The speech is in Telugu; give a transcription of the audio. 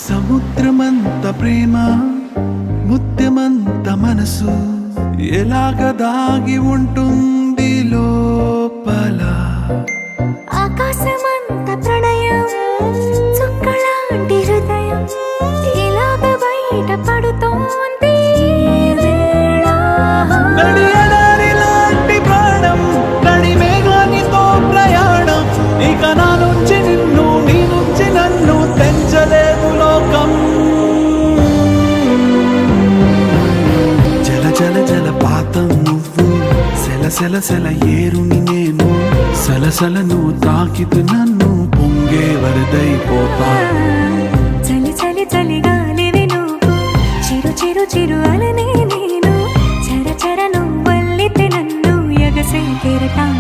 సముద్రమంత ప్రేమ ముత్యమంత మనసు ఎలాగ దాగి ఉంటుంది లోపల ఆకాశమంత ప్రణయం చుక్కలాంటి హృదయం ఇలాగ బయట పడుతోంది ఈ వేళ. నడి ఎడారి లాంటి ప్రాణం నడి మేఘానితో ప్రయాణం ఇక నా నుంచి నిన్ను నీ నుంచి నన్ను తెంచలేదు లోకం జల జల జల పాతం నువ్వు సెల సెల సెల ఏరుని నేను సలసల నువ్వు తాకితు నన్ను పొంగే వరదైపోతా చలి చలి చలి గాలివి నువ్వు చిరు చిరు చిరు అలనే నేను చర చర నువ్వల్లితే నన్ను ఎగసే కెరటా